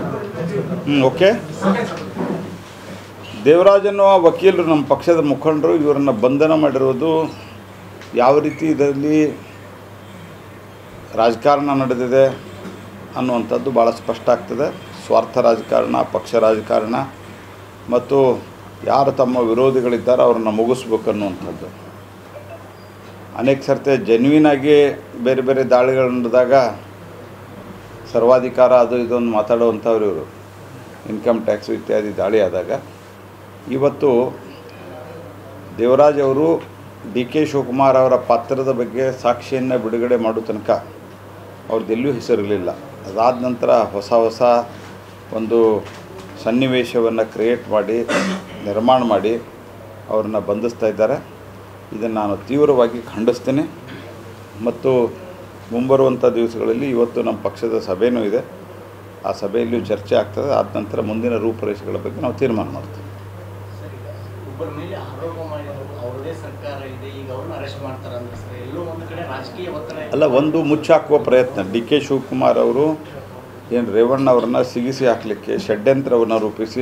ಹ್ಞೂ ಓಕೆ ದೇವರಾಜ್ ಅನ್ನುವ ವಕೀಲರು ನಮ್ಮ ಪಕ್ಷದ ಮುಖಂಡರು ಇವರನ್ನು ಬಂಧನ ಮಾಡಿರೋದು ಯಾವ ರೀತಿ ಇದರಲ್ಲಿ ರಾಜಕಾರಣ ನಡೆದಿದೆ ಅನ್ನುವಂಥದ್ದು ಭಾಳ ಸ್ಪಷ್ಟ ಆಗ್ತದೆ ಸ್ವಾರ್ಥ ರಾಜಕಾರಣ ಪಕ್ಷ ರಾಜಕಾರಣ ಮತ್ತು ಯಾರು ತಮ್ಮ ವಿರೋಧಿಗಳಿದ್ದಾರೆ ಅವ್ರನ್ನ ಮುಗಿಸ್ಬೇಕು ಅನ್ನುವಂಥದ್ದು ಅನೇಕ ಸರ್ತಿ ಜೆನ್ವಿನ್ ಆಗಿ ಬೇರೆ ಬೇರೆ ದಾಳಿಗಳು ನಡೆದಾಗ ಸರ್ವಾಧಿಕಾರ ಅದು ಇದೊಂದು ಮಾತಾಡುವಂಥವ್ರು ಇವರು ಇನ್ಕಮ್ ಟ್ಯಾಕ್ಸು ಇತ್ಯಾದಿ ದಾಳಿ ಆದಾಗ ಇವತ್ತು ದೇವರಾಜ್ ಅವರು ಡಿ ಕೆ ಶಿವಕುಮಾರ್ ಅವರ ಪಾತ್ರದ ಬಗ್ಗೆ ಸಾಕ್ಷಿಯನ್ನು ಬಿಡುಗಡೆ ಮಾಡೋ ತನಕ ಅವ್ರದ್ದೆಲ್ಲೂ ಹೆಸರಿರಲಿಲ್ಲ ಅದಾದ ನಂತರ ಹೊಸ ಹೊಸ ಒಂದು ಸನ್ನಿವೇಶವನ್ನು ಕ್ರಿಯೇಟ್ ಮಾಡಿ ನಿರ್ಮಾಣ ಮಾಡಿ ಅವ್ರನ್ನ ಬಂಧಿಸ್ತಾ ಇದ್ದಾರೆ ಇದನ್ನು ನಾನು ತೀವ್ರವಾಗಿ ಖಂಡಿಸ್ತೀನಿ ಮತ್ತು ಮುಂಬರುವಂಥ ದಿವಸಗಳಲ್ಲಿ ಇವತ್ತು ನಮ್ಮ ಪಕ್ಷದ ಸಭೆಯೂ ಇದೆ ಆ ಸಭೆಯಲ್ಲಿಯೂ ಚರ್ಚೆ ಆಗ್ತದೆ ಆದ ನಂತರ ಮುಂದಿನ ರೂಪುರೇಷೆಗಳ ಬಗ್ಗೆ ನಾವು ತೀರ್ಮಾನ ಮಾಡ್ತೀವಿ ಸರ್ ಈಗ ಒಬ್ಬರ ಮೇಲೆ ಆರೋಪ ಮಾಡಿದ್ರು ಅವರದೇ ಸರ್ಕಾರ ಇದೆ ಈಗ ಅವ್ರನ್ನ ಅರೆಸ್ಟ್ ಮಾಡ್ತಾರೆ ಅಂದ್ರೆ ಸರ್ ಎಲ್ಲೋ ಒಂದು ಕಡೆ ರಾಜಕೀಯ ಒತ್ತಡ ಇದೆ. ಅಲ್ಲ ಒಂದು ಮುಚ್ಚಾಕುವ ಪ್ರಯತ್ನ ಡಿ ಕೆ ಶಿವಕುಮಾರ್ ಅವರು ಏನು ರೇವಣ್ಣ ಅವ್ರನ್ನ ಸಿಗಿಸಿ ಹಾಕಲಿಕ್ಕೆ ಷಡ್ಯಂತ್ರವನ್ನು ರೂಪಿಸಿ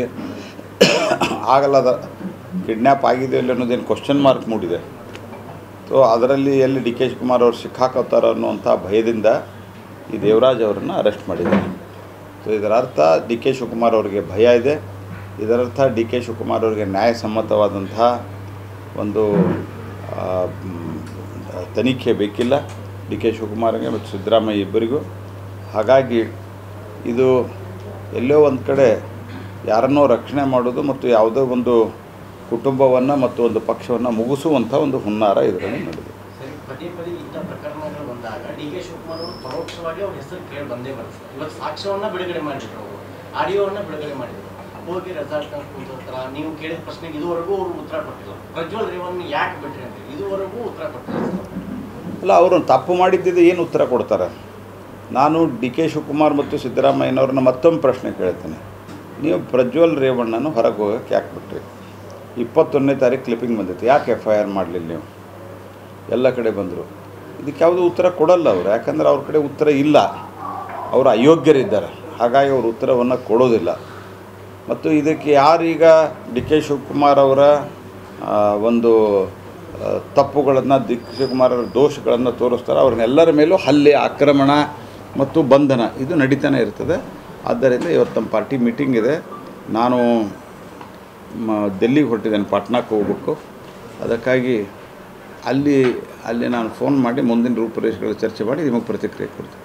ಆಗಲ್ಲದ ಕಿಡ್ನ್ಯಾಪ್ ಆಗಿದೆ ಇಲ್ಲ ಅನ್ನೋದೇನು ಕ್ವಶನ್ ಮಾರ್ಕ್ ಮೂಡಿದೆ ಸೊ ಅದರಲ್ಲಿ ಎಲ್ಲಿ ಡಿ ಕೆ ಶಿವಕುಮಾರ್ ಅವರು ಸಿಕ್ಕಾಕೋತಾರೋ ಅನ್ನುವಂಥ ಭಯದಿಂದ ಈ ದೇವರಾಜ್ ಅವರನ್ನು ಅರೆಸ್ಟ್ ಮಾಡಿದ್ದಾರೆ ಸೊ ಇದರ ಅರ್ಥ ಡಿ ಕೆ ಶಿವಕುಮಾರ್ ಅವರಿಗೆ ಭಯ ಇದೆ ಇದರರ್ಥ ಡಿ ಕೆ ಶಿವಕುಮಾರ್ ಅವರಿಗೆ ನ್ಯಾಯಸಮ್ಮತವಾದಂತಹ ಒಂದು ಆ, ಮ್, ತನಿಖೆ ಬೇಕಿಲ್ಲ ಡಿ ಕೆ ಶಿವಕುಮಾರ್ಗೆ ಮತ್ತು ಸಿದ್ದರಾಮಯ್ಯ ಇಬ್ಬರಿಗೂ ಹಾಗಾಗಿ ಇದು ಎಲ್ಲೋ ಒಂದು ಕಡೆ ಯಾರನ್ನೋ ರಕ್ಷಣೆ ಮಾಡೋದು ಮತ್ತು ಯಾವುದೋ ಒಂದು ಕುಟುಂಬವನ್ನು ಮತ್ತು ಒಂದು ಪಕ್ಷವನ್ನು ಮುಗಿಸುವಂಥ ಒಂದು ಹುನ್ನಾರ ಇದರಲ್ಲಿ ನಡೆದಿದೆ ಸರಿ ಪದೇ ಪದೇ ಇಂಥ ಪ್ರಕರಣಗಳು ಬಂದಾಗ ಡಿ ಕೆ ಶಿವಕುಮಾರ್ ಅವರು ಪರೋಕ್ಷವಾಗಿ ಅವ್ರ ಹೆಸರು ಕೇಳಿ ಬಂದೇ ಬರುತ್ತೆ ಇವತ್ತು ಸಾಕ್ಷ್ಯವನ್ನ ಬಿಡುಗಡೆ ಮಾಡಿದ್ರು ಅವರು ಆಡಿಯೋವನ್ನ ಬಿಡುಗಡೆ ಮಾಡಿದ್ರು ಹೋಗಿ ರೆಸಾರ್ಟ್ ಕೂತರ ನೀವು ಕೇಳಿದ ಪ್ರಶ್ನೆಗೆ ಇದುವರೆಗೂ ಅವರು ಉತ್ತರ ಕೊಟ್ಟಿಲ್ಲ ಪ್ರಜ್ವಲ್ ರೇವಣ್ಣ ಯಾಕೆ ಬಿಟ್ರಿ ಅಂತ ಇದುವರೆಗೂ ಉತ್ತರ ಕೊಟ್ಟಿಲ್ಲ ಸರ್ ಅಲ್ಲ ಅವರು ತಪ್ಪು ಮಾಡಿದ್ದಿದ್ದು ಏನು ಉತ್ತರ ಕೊಡ್ತಾರೆ ನಾನು ಡಿ ಕೆ ಶಿವಕುಮಾರ್ ಮತ್ತು ಸಿದ್ದರಾಮಯ್ಯನವ್ರನ್ನ ಮತ್ತೊಮ್ಮೆ ಪ್ರಶ್ನೆ ಕೇಳ್ತೇನೆ ನೀವು ಪ್ರಜ್ವಲ್ ರೇವಣ್ಣನ ಹೊರಗೆ ಹೋಗೋಕ್ಕೆ ಯಾಕೆ ಬಿಟ್ರಿ ಇಪ್ಪತ್ತೊಂದನೇ ತಾರೀಕು ಕ್ಲಿಪ್ಪಿಂಗ್ ಬಂದಿತ್ತು ಯಾಕೆ ಎಫ್ ಐ ಆರ್ ಮಾಡಲಿಲ್ಲ ನೀವು ಎಲ್ಲ ಕಡೆ ಬಂದರು ಇದಕ್ಕೆ ಯಾವುದೂ ಉತ್ತರ ಕೊಡಲ್ಲ ಅವರು ಯಾಕಂದರೆ ಅವ್ರ ಕಡೆ ಉತ್ತರ ಇಲ್ಲ ಅವರು ಅಯೋಗ್ಯರಿದ್ದಾರೆ ಹಾಗಾಗಿ ಅವರು ಉತ್ತರವನ್ನು ಕೊಡೋದಿಲ್ಲ ಮತ್ತು ಇದಕ್ಕೆ ಯಾರೀಗ ಡಿ ಕೆ ಶಿವಕುಮಾರ್ ಅವರ ಆ, ಒಂದು ಆ, ತಪ್ಪುಗಳನ್ನು ಡಿ ಕೆ ಶಿವಕುಮಾರ್ ಅವರ ದೋಷಗಳನ್ನು ತೋರಿಸ್ತಾರೆ ಅವ್ರನ್ನೆಲ್ಲರ ಮೇಲೂ ಹಲ್ಲೆ ಆಕ್ರಮಣ ಮತ್ತು ಬಂಧನ ಇದು ನಡೀತಾನೆ ಇರ್ತದೆ ಆದ್ದರಿಂದ ಇವತ್ತು ನಮ್ಮ ಪಾರ್ಟಿ ಮೀಟಿಂಗ್ ಇದೆ ನಾನು ಮ ಡೆಲ್ಲಿಗೆ ಹೊರಟಿದ್ದೇನೆ ಪಾಟ್ನಾಕ್ಕೆ ಹೋಗ್ಬೇಕು ಅದಕ್ಕಾಗಿ ಅಲ್ಲಿ ಅಲ್ಲಿ ನಾನು ಫೋನ್ ಮಾಡಿ ಮುಂದಿನ ರೂಪುರೇಷೆಗಳ ಚರ್ಚೆ ಮಾಡಿ ನಿಮಗೆ ಪ್ರತಿಕ್ರಿಯೆ ಕೊಡ್ತೀನಿ